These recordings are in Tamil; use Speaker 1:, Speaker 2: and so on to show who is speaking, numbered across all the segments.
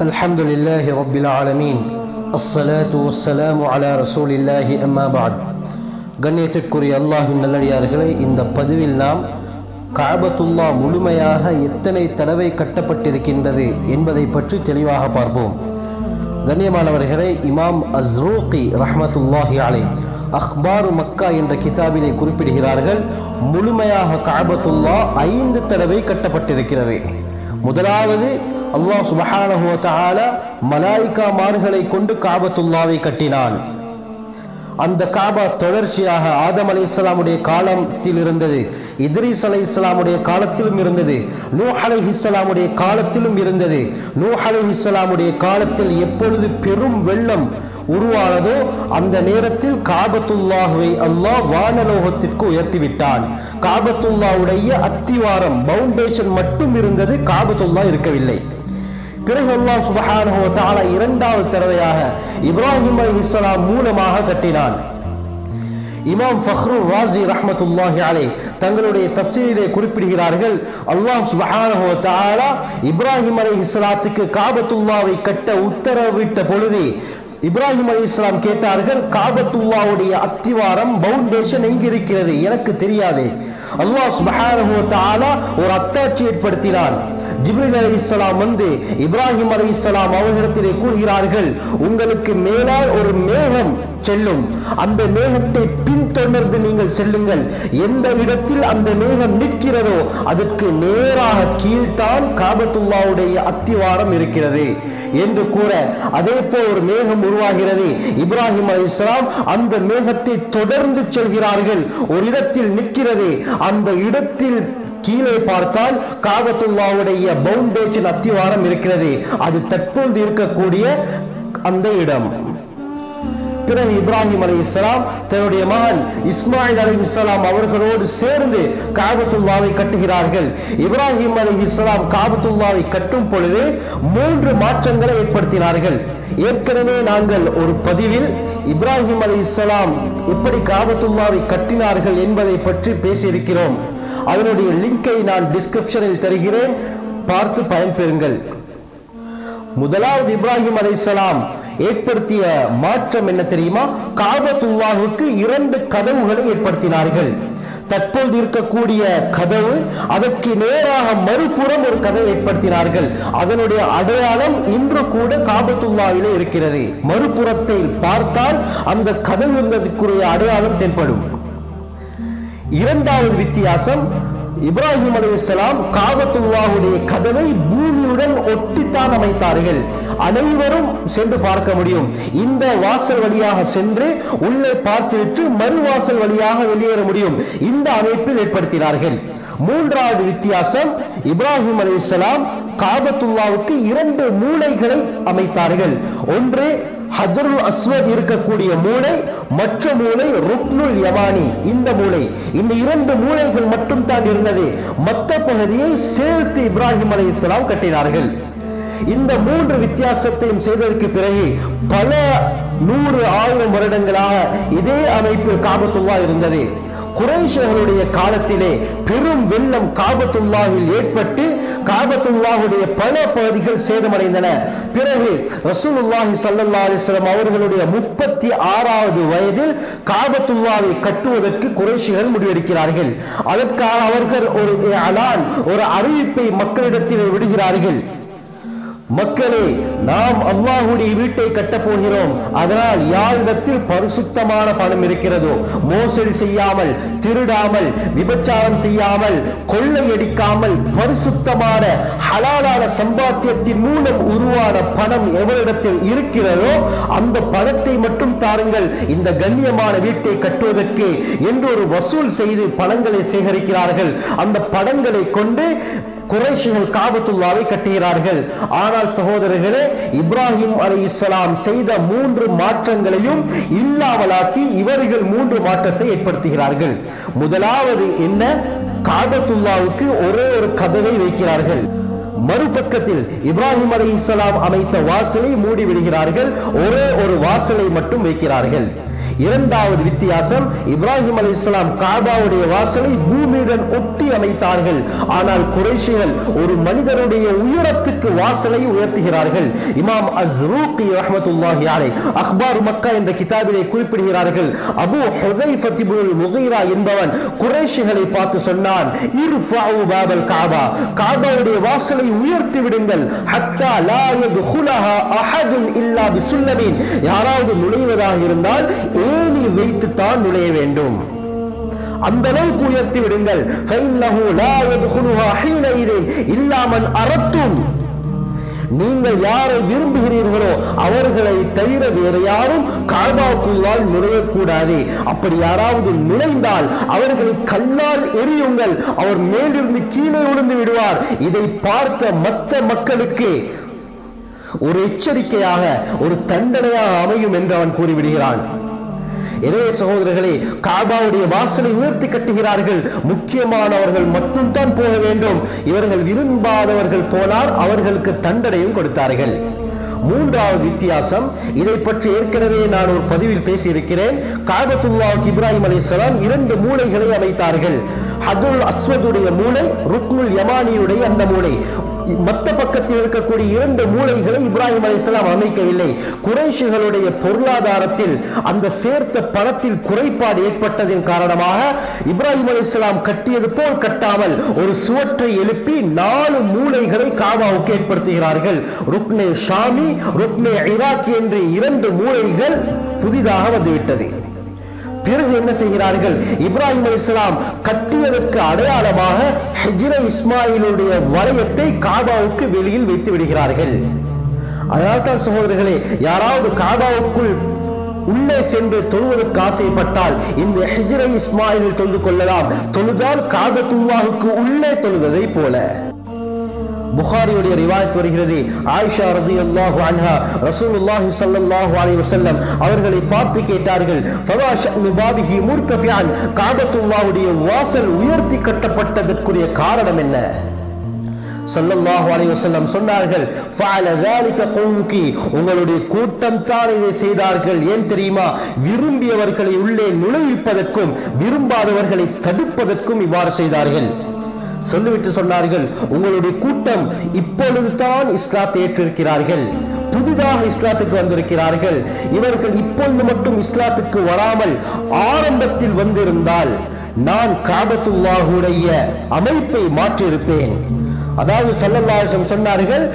Speaker 1: الحمد لله رب العالمين الصلاة والسلام على رسول الله أما بعد கண்ணியத்திற்குரிய அல்லாஹின் நல்லடியார்களே இந்த பதிவில் நாம் காபத்துல்லா முழுமையாக எத்தனை தடவை கட்டப்பட்டிருக்கின்றது என்பதை பற்றி தெளிவாக பார்ப்போம் கண்ணியமானவர்களே இமாம் அஸ்ரூகி ரஹ்மத்துல்லாஹி அலை அக்பாரு மக்கா என்ற கிதாபிலே குறிப்பிடுகிறார்கள் முழுமையாக காபத்துல்லா ஐந்து தடவை கட்டப்பட்டிருக்கிறது முதலாவது அல்லாஹ் சுபஹானஹு வ தஆலா மலாயிகா மார்களை கொண்டு காபத்துல்லாவை கட்டினான் அந்த காபா தொடர்ச்சியாக ஆதம் அலை இஸ்லாமுடைய காலத்தில் இருந்தது இத்ரீஸ் அலை இஸ்லாமுடைய காலத்திலும் இருந்தது நூ அலை இஸ்லாமுடைய காலத்திலும் இருந்தது நூ அலை இஸ்லாமுடைய காலத்தில் எப்பொழுது பெரும் வெள்ளம் உருவானதோ அந்த நேரத்தில் காபத்துல்லாஹுவை அல்லாஹ் வானலோகத்திற்கு உயர்த்திவிட்டான் காபத்துல்லாவுடைய அத்திவாரம் பவுண்டேஷன் மட்டும் இருந்தது காபத்துல்லா இருக்கவில்லை பிறகு அல்லாஹ் சுபஹானஹு வ தஆலா இரண்டாவது தடவையாக இப்ராஹிம் அலைஹிஸ்ஸலாம் மூலமாக கட்டினான் இமாம் ஃபஹ்ரு ராசி ரஹ்மத்துல்லாஹி அலை தங்களுடைய தப்சீரிலே குறிப்பிடுகிறார்கள் அல்லாஹ் சுபஹானஹு வ தஆலா இப்ராஹிம் அலைஹிஸ்ஸலாத்துக்கு காபத்துல்லாவை கட்ட உத்தரவிட்ட பொழுது இப்ராஹிம் அலி இஸ்லாம் கேட்டார்கள் காபத்துல்லாவுடைய அத்திவாரம் பவுண்டேஷன் எங்கிருக்கிறது எனக்கு தெரியாது அல்லாஹ் சுபஹானஹு வ தஆலா ஒரு அத்தாட்சி ஏற்படுத்தினான் ஜிப்ரில் அலி இஸ்லாம் வந்து இப்ராஹிம் அலி இஸ்லாம் அவர்களிடத்திலே கூறுகிறார்கள் உங்களுக்கு மேலால் ஒரு மேகம் செல்லும் அந்த மேகத்தை பின்தொடர்ந்து நீங்கள் செல்லுங்கள் எந்த இடத்தில் அந்த மேகம் நிற்கிறதோ அதற்கு நேராக கீழ்த்தான் காபத்துல்லாவுடைய அத்திவாரம் இருக்கிறது என்று கூற அதே போல் ஒரு மேகம் உருவாகிறது இப்ராஹிம் அலி இஸ்லாம் அந்த மேகத்தை தொடர்ந்து செல்கிறார்கள் ஒரு இடத்தில் நிற்கிறது அந்த இடத்தில் கீழே பார்த்தால் காபத்துல்லாவுடைய பவுண்டேஷன் அத்திவாரம் இருக்கிறது அது தற்போது இருக்கக்கூடிய அந்த இடம் பிறகு இப்ராஹிம் அலி இஸ்லாம் தன்னுடைய மகன் இஸ்மாயில் அலி இஸ்லாம் அவர்களோடு சேர்ந்து காபத்துல்லாவை கட்டுகிறார்கள் இப்ராஹிம் அலி இஸ்லாம் காபத்துல்லாவை கட்டும் பொழுது மூன்று மாற்றங்களை ஏற்படுத்தினார்கள் ஏற்கனவே நாங்கள் ஒரு பதிவில் இப்ராஹிம் அலி இஸ்லாம் எப்படி காபத்துல்லாவை கட்டினார்கள் என்பதை பற்றி பேசியிருக்கிறோம் அதனுடைய லிங்கை நான் டிஸ்கிரிப்ஷனில் தருகிறேன் பார்த்து பயன்பெறுங்கள் முதலாவது இப்ராஹிம் அலைசலாம் ஏற்படுத்திய மாற்றம் என்ன தெரியுமா காபத்துல்லாவுக்கு இரண்டு கதவுகளை ஏற்படுத்தினார்கள் தற்போது இருக்கக்கூடிய கதவு அதற்கு நேராக மறுபுறம் ஒரு கதவை ஏற்படுத்தினார்கள் அதனுடைய அடையாளம் இன்று கூட காபத்துல்லாவிலே இருக்கிறது மறுபுறத்தை பார்த்தால் அந்த கதவு இருந்ததுக்குரிய அடையாளம் தென்படும் இரண்டாவது வித்தியாசம் இப்ராஹிம் அலிஸ்லாம் காபத்துல்லாவுடைய கதவை பூமியுடன் ஒட்டித்தான் அமைத்தார்கள் அனைவரும் சென்று பார்க்க முடியும் இந்த வாசல் வழியாக சென்று உள்ளே பார்த்துவிட்டு மறுவாசல் வழியாக வெளியேற முடியும் இந்த அமைப்பில் ஏற்படுத்தினார்கள் மூன்றாவது வித்தியாசம் இப்ராஹிம் அலி இஸ்லாம் காபத்துல்லாவுக்கு இரண்டு மூளைகளை அமைத்தார்கள் ஒன்று ஹஜருல் அஸ்வத் இருக்கக்கூடிய மூளை மற்ற மூளை ருக்னுல் யமானி இந்த மூளை இந்த இரண்டு மூளைகள் மட்டும் தான் இருந்தது மற்ற பகுதியை சேர்த்து இப்ராஹிம் அலி இஸ்லாம் கட்டினார்கள் இந்த மூன்று வித்தியாசத்தையும் செய்ததற்கு பிறகு பல நூறு ஆயிரம் வருடங்களாக இதே அமைப்பில் காபத்துல்லா இருந்தது குறைஷர்களுடைய காலத்திலே பெரும் வெள்ளம் காபத்துல்லாவில் ஏற்பட்டு காபத்துல்லாவுடைய பல பகுதிகள் சேதமடைந்தன பிறகு ரசூலுல்லாஹி சல்லா அலிஸ்லாம் அவர்களுடைய முப்பத்தி ஆறாவது வயதில் காபத்துல்லாவை கட்டுவதற்கு குறைஷிகள் முடிவெடுக்கிறார்கள் அதற்காக அவர்கள் ஒரு அலான் ஒரு அறிவிப்பை மக்களிடத்தில் விடுகிறார்கள் மக்களே நாம் அல்லாஹுடைய வீட்டை கட்டப் போகிறோம் அதனால் யாரிடத்தில் பரிசுத்தமான பணம் இருக்கிறதோ மோசடி செய்யாமல் திருடாமல் விபச்சாரம் செய்யாமல் கொள்ளையடிக்காமல் பரிசுத்தமான ஹலாலான சம்பாத்தியத்தின் மூலம் உருவான பணம் எவரிடத்தில் இருக்கிறதோ அந்த பணத்தை மட்டும் தாருங்கள் இந்த கண்ணியமான வீட்டை கட்டுவதற்கு என்று ஒரு வசூல் செய்து பணங்களை சேகரிக்கிறார்கள் அந்த பணங்களை கொண்டு குறைஷிகள் காபத்துல்லாவை கட்டுகிறார்கள் ஆனால் சகோதரர்களே இப்ராஹிம் அலி இஸ்லாம் செய்த மூன்று மாற்றங்களையும் இல்லாமலாக்கி இவர்கள் மூன்று மாற்றத்தை ஏற்படுத்துகிறார்கள் முதலாவது என்ன காபத்துல்லாவுக்கு ஒரே ஒரு கதவை வைக்கிறார்கள் மறுபக்கத்தில் இப்ராஹிம் அலி இஸ்லாம் அமைத்த வாசலை மூடி விடுகிறார்கள் ஒரே ஒரு வாசலை மட்டும் வைக்கிறார்கள் இரண்டாவது வித்தியாசம் இப்ராஹிம் அலி இஸ்லாம் காபாவுடைய வாசலை பூமியுடன் ஒட்டி அமைத்தார்கள் ஆனால் குறைஷிகள் ஒரு மனிதனுடைய உயரத்துக்கு வாசலை உயர்த்துகிறார்கள் இமாம் அஸ்ரூகி ரஹமத்துல்லாஹி அலை அக்பார் மக்கா என்ற கிதாபிலே குறிப்பிடுகிறார்கள் அபு ஹுதைஃபத்திபுல் முகைரா என்பவன் குறைஷிகளை பார்த்து சொன்னான் இர்ஃபஉ பாபல் காபா காபாவுடைய வாசலை உயர்த்தி விடுங்கள் ஹத்தா லா யதுகுலஹா அஹதுன் இல்லா பிசுல்லமின் யாராவது நுழைவதாக இருந்தால் ஏணி வைத்து தான் நுழைய வேண்டும் அந்த அளவுக்கு உயர்த்தி விடுங்கள் ஃபைன்னஹு லா யதுகுலுஹா ஹீனைதின் இல்லா மன் அரத்தும் நீங்கள் யாரை விரும்புகிறீர்களோ அவர்களை தவிர வேறு யாரும் காபாக்குள்ளால் நுழையக்கூடாது அப்படி யாராவது நுழைந்தால் அவர்களை கல்லால் எரியுங்கள் அவர் மேலிருந்து கீழே விழுந்து விடுவார் இதை பார்த்த மற்ற மக்களுக்கு ஒரு எச்சரிக்கையாக ஒரு தண்டனையாக அமையும் என்று அவன் கூறிவிடுகிறான் எனவே சகோதரர்களே காபாவுடைய வாசலை உயர்த்தி கட்டுகிறார்கள் முக்கியமானவர்கள் மட்டும்தான் போக வேண்டும் இவர்கள் விரும்பாதவர்கள் போனால் அவர்களுக்கு தண்டனையும் கொடுத்தார்கள் மூன்றாவது வித்தியாசம் இதை பற்றி ஏற்கனவே நான் ஒரு பதிவில் பேசியிருக்கிறேன் காபத்துல்லாவுக்கு இப்ராஹிம் அலிஸ்லாம் இரண்டு மூளைகளை அமைத்தார்கள் ஹதுல் அஸ்வதுடைய மூளை ருக்னுல் யமானியுடைய அந்த மூளை மத்த பக்கத்தில் இருக்கக்கூடிய இரண்டு மூளைகளை இப்ராஹிம் அலிஸ்லாம் அமைக்கவில்லை குறைஷிகளுடைய பொருளாதாரத்தில் அந்த சேர்த்த பணத்தில் குறைபாடு ஏற்பட்டதின் காரணமாக இப்ராஹிம் அலிஸ்லாம் கட்டியது போல் கட்டாமல் ஒரு சுவற்றை எழுப்பி நாலு மூளைகளை காபாவுக்கு ஏற்படுத்துகிறார்கள் ருக்னே ஷாமி ருக்னே இராக்கி என்று இரண்டு மூளைகள் புதிதாக வந்துவிட்டது பிறகு என்ன செய்கிறார்கள் இப்ராஹிம் அலிஸ்லாம் கட்டியதற்கு அடையாளமாக ஹிஜ்ர இஸ்மாயிலுடைய வளையத்தை காபாவுக்கு வெளியில் வைத்து விடுகிறார்கள் அதனால்தான் சகோதரர்களே யாராவது காபாவுக்குள் உள்ளே சென்று தொழுவதற்கு ஆசைப்பட்டால் இந்த ஹிஜ்ர இஸ்மாயிலில் தொழுது கொள்ளலாம் தொழுதால் காபத்துல்லாவுக்கு உள்ளே தொழுவதை போல புகாரியுடைய ரிவாயத் வருகிறது ஆயிஷா ரலியல்லாஹு அன்ஹா ரசூலுல்லாஹி ஸல்லல்லாஹு அலைஹி வஸல்லம் அவர்களை பார்த்து கேட்டார்கள் ஃபவா ஷஅனு பாபிஹி முர்தஃபிஅன் காபத்துல்லாஹுடைய வாசல் உயர்த்தி கட்டப்பட்டதற்குரிய காரணம் என்ன ஸல்லல்லாஹு அலைஹி வஸல்லம் சொன்னார்கள் ஃபஅல ذلك قومك உங்களுடைய கூட்டம் தான் இதை செய்தார்கள் ஏன் தெரியுமா விரும்பியவர்களை உள்ளே நுழைவிப்பதற்கும் விரும்பாதவர்களை தடுப்பதற்கும் இவ்வாறு செய்தார்கள் சொல்லிவிட்டு சொன்னார்கள் உங்களுடைய கூட்டம் இப்பொழுதுதான் இஸ்லாத்தை ஏற்றிருக்கிறார்கள் புதிதாக இஸ்லாத்துக்கு வந்திருக்கிறார்கள் இவர்கள் இப்பொழுது மட்டும் இஸ்லாத்துக்கு வராமல் ஆரம்பத்தில் வந்திருந்தால் நான் காபத்துல்லாஹுடைய அமைப்பை மாற்றியிருப்பேன் அதாவது சல்லல்லாஹம் சொன்னார்கள்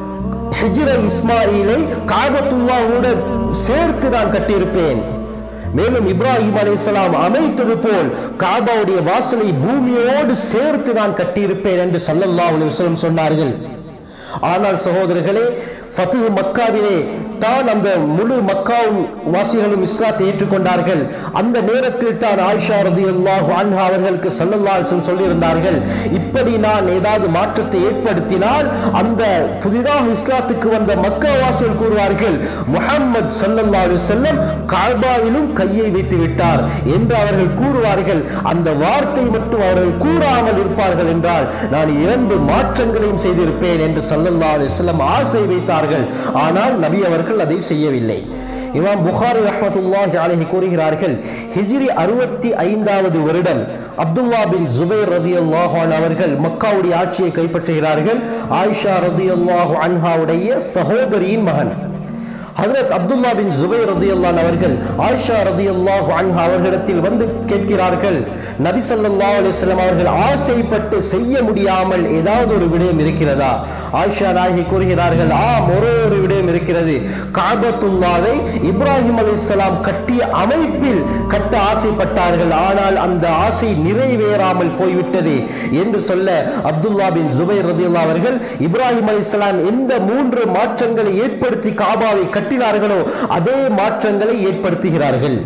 Speaker 1: ஹிஜ்ர இஸ்மாயிலை காபத்துல்லாவோடு சேர்த்து நான் கட்டியிருப்பேன் மேலும் இப்ராஹிம் அலைஹிஸ்ஸலாம் அமைத்தது போல் காபாவுடைய வாசலை பூமியோடு சேர்த்து நான் கட்டியிருப்பேன் என்று சல்லல்லாஹு அலைஹி வஸல்லம் சொன்னார்கள் ஆனால் சகோதரர்களே ஃபத்ஹு மக்காவிலே தான் அந்த முழு மக்காவும் வாசிகளும் இஸ்லாத்தை ஏற்றுக்கொண்டார்கள் அந்த நேரத்தில் தான் ஆயிஷா ரலியல்லாஹு அன்ஹா அவர்களுக்கு ஸல்லல்லாஹு அலைஹி வஸல்லம் சொல்லியிருந்தார்கள் இப்படி நான் ஏதாவது மாற்றத்தை ஏற்படுத்தினால் அந்த புதிதாக இஸ்லாத்துக்கு வந்த மக்கா வாசிகள் கூறுவார்கள் முஹம்மது ஸல்லல்லாஹு அலைஹி வஸல்லம் காபாவிலும் கையை வைத்து விட்டார் என்று அவர்கள் கூறுவார்கள் அந்த வார்த்தை மட்டும் அவர்கள் கூறாமல் இருப்பார்கள் என்றால் நான் இரண்டு மாற்றங்களையும் செய்திருப்பேன் என்று ஸல்லல்லாஹு அலைஹி வஸல்லம் ஆசை வைத்தார்கள் ஆனால் நபி அவர்கள் அதை செய்யவில்லை இமாம் புகாரி ரஹ்மத்துல்லாஹி அலைஹி கூறுகிறார்கள் ஹிஜ்ரி அறுபத்தி ஐந்தாவது வருடம் அப்துல்லா பின் ஜுபைர் ரதியல்லாஹு அன்ஹு அவர்கள் மக்காவுடைய ஆட்சியை கைப்பற்றுகிறார்கள் ஆயிஷா ரதியல்லாஹு அன்ஹாவுடைய சகோதரியின் மகன் ஹஜரத் அப்துல்லா பின் ஜுபைர் ரதியல்லான் அவர்கள் ஆயிஷா ரதியல்லாஹு அன்ஹா அவர்களிடத்தில் வந்து கேட்கிறார்கள் நபி ஸல்லல்லாஹு அலைஹி வஸல்லம் அவர்கள் ஆசைப்பட்டு செய்ய முடியாமல் ஏதாவது ஒரு விடயம் இருக்கிறதா ஆயிஷா நாயகி கூறுகிறார்கள் ஆம் ஒரே ஒரு விடயம் இருக்கிறது காபத்துல்லாவை இப்ராஹிம் அலைஹிஸ்ஸலாம் கட்டிய அமைப்பில் கட்ட ஆசைப்பட்டார்கள் ஆனால் அந்த ஆசை நிறைவேறாமல் போய்விட்டது என்று சொல்ல அப்துல்லா பின் ஜுபைர் ரதியுல்லா அவர்கள் இப்ராஹிம் அலைஹிஸ்ஸலாம் எந்த மூன்று மாற்றங்களை ஏற்படுத்தி காபாவை கட்டினார்களோ அதே மாற்றங்களை ஏற்படுத்துகிறார்கள்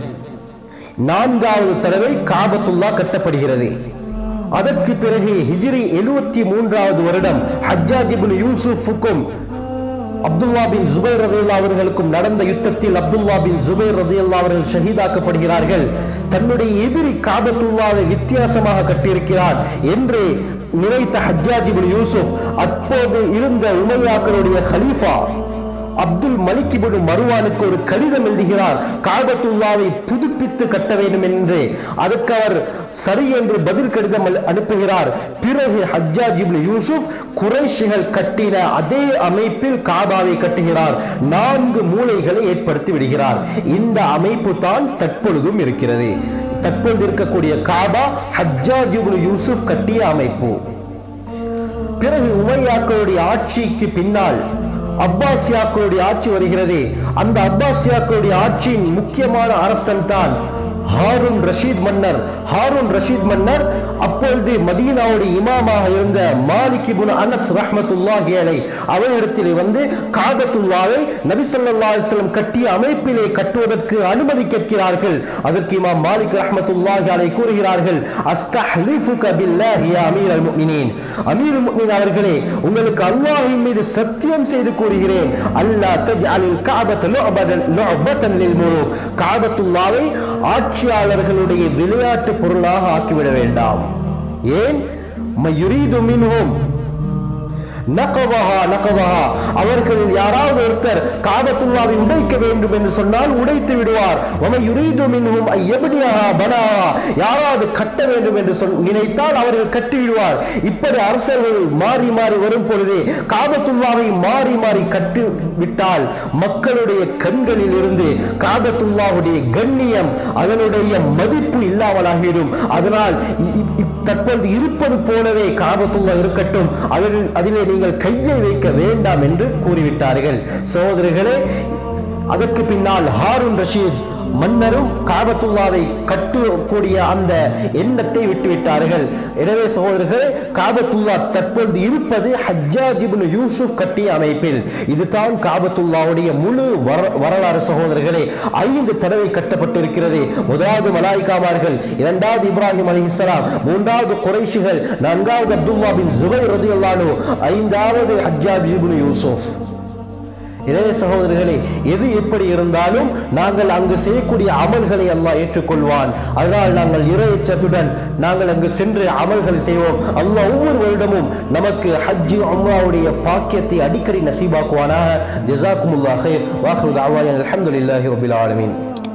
Speaker 1: நான்காவது தடவை காபத்துல்லா கட்டப்படுகிறது அதற்கு பிறகு ஹிஜ்ரி எழுபத்தி மூன்றாவது வருடம் ஹஜ்ஜாஜ் இப்னு யூசுஃபுக்கும் அப்துல்லா பின் ஜுபைர் ரதியுல்லா அவர்களுக்கும் நடந்த யுத்தத்தில் அப்துல்லா பின் ஜுபைர் ரதியுல்லா அவர்கள் ஷஹீதாக்கப்படுகிறார்கள் தன்னுடைய எதிரி காபத்துல்லாவை வித்தியாசமாக கட்டியிருக்கிறார் என்று நினைத்த ஹஜ்ஜாஜ் இப்னு யூசுப் அப்போது இருந்த உமையாக்களுடைய ஹலீஃபா அப்துல் மலிக் இப்னு மருவானுக்கு ஒரு கடிதம் எழுதுகிறார் காபத்துல்லாவை புதுப்பித்து கட்ட வேண்டும் என்று அதற்கு அவர் சரி என்று பதில் கடிதம் அனு- அனுப்புகிறார் பிறகு ஹஜ்ஜாஜ் இப்னு யூசுப் குறைஷிகள் கட்டின அதே அமைப்பில் காபாவை கட்டுகிறார் நான்கு மூலைகளை ஏற்படுத்தி விடுகிறார் இந்த அமைப்பு தான் தற்பொழுதும் இருக்கிறது தற்பொழுது இருக்கக்கூடிய காபா ஹஜ்ஜாஜ் இப்னு யூசுப் கட்டிய அமைப்பு பிறகு உமையாக்களுடைய ஆட்சிக்கு பின்னால் அப்பாசியாக்களுடைய ஆட்சி வருகிறது அந்த அப்பாசியாக்களுடைய ஆட்சியின் முக்கியமான அரசன் தான் ஹாரூன் ரஷீத் மன்னர் ஹாரூன் ரஷீத் மன்னர் அப்பொழுது மதீனாவுடைய இமாமாக இருந்த மாலிக் இப்னு அனஸ் ரஹ்மத்துல்லாஹி அலைஹ் அவரிடத்திலே வந்து காபத்துல்லாவை நபி ஸல்லல்லாஹு அலைஹி வஸல்லம் கட்டிய அமைப்பிலே கட்டுவதற்கு அனுமதி கேட்கிறார்கள் அதற்கு இமாம் மாலிக் ரஹ்மத்துல்லாஹி அலைஹி கூறுகிறார்கள் அஸ்தஹ்லிஃபுக பில்லாஹி யா அமீரல் முஃமினீன் அமீருல் முஃமினீன் அவர்களே உங்களுக்கு அல்லாஹ்வின் மீது சத்தியம் செய்து கூறுகிறேன் அல்லா தஜ்அலில் கஅபத லுஅபதன் லுஅபதன் லில் முலூக் கஅபத்துல்லாவை ஆட்சியாளர்களுடைய விளையாட்டு பொருளாக ஆக்கிவிட வேண்டாம் ஏன் மயுரீது மின்ஹும் நகவஹா நகவஹா அவர்களில் யாராவது ஒருத்தர் காபத்துல்லாவை உடைக்க வேண்டும் என்று சொன்னால் உடைத்து விடுவார் வமை யுரீது மின்ஹும் ஐயபடியா பனாஹா யாராவது கட்ட வேண்டும் என்று சொல் நினைத்தால் அவர்கள் கட்டி விடுவார் இப்படி அரசர்கள் மாறி மாறி வரும் பொழுது காபத்துல்லாவை மாறி மாறி கட்டி விட்டால் மக்களுடைய கண்களில் இருந்து காபத்துல்லாவுடைய கண்ணியம் அதனுடைய மதிப்பு இல்லாமலாகிவிடும் அதனால் இ- இ- இ- தற்போது இருப்பது போலவே காபத்துல்லா இருக்கட்டும் அதில் அதிலே நீங்கள் கையை வைக்க வேண்டாம் என்று கூறிவிட்டார்கள் சகோதரர்களே அதற்கு பின்னால் ஹாரூன் ரஷீத் மன்னரும் காபத்துல்லாவை கட்டக்கூடிய அந்த எண்ணத்தை விட்டுவிட்டார்கள் எனவே சகோதரர்களே காபத்துல்லா தற்பொழுது இருப்பது ஹஜ்ஜாஜ் இப்னு யூசுப் கட்டிய அமைப்பில் இதுதான் காபத்துல்லாவுடைய முழு வர- வரலாறு சகோதரர்களே ஐந்து தடவை கட்டப்பட்டிருக்கிறது முதலாவது மலாய்க்காமார்கள் இரண்டாவது இப்ராஹிம் அலிஹிஸ்ஸலாம் மூன்றாவது குறைஷிகள் நான்காவது அப்துல்லா பின் ஜுபைர் ரதியல்லானு ஐந்தாவது ஹஜ்ஜாஜ் இப்னு யூசுப் எனவே சகோதரர்களே எது எப்படி இருந்தாலும் நாங்கள் அங்கு செய்யக்கூடிய அமல்களை அல்லாஹ் ஏற்றுக்கொள்வான் அதனால் நாங்கள் இறையச்சத்துடன் நாங்கள் அங்கு சென்று அமல்கள் செய்வோம் அல்லாஹ் ஒவ்வொரு வருடமும் நமக்கு ஹஜ்ஜி உம்ராவுடைய பாக்கியத்தை அடிக்கடி நசீபாக்குவானாக ஜஸாக்குமுல்லாஹ் ஹைர் வாஹ்ரு தஅவானா அல்ஹம்துலில்லாஹி ரப்பில் ஆலமீன்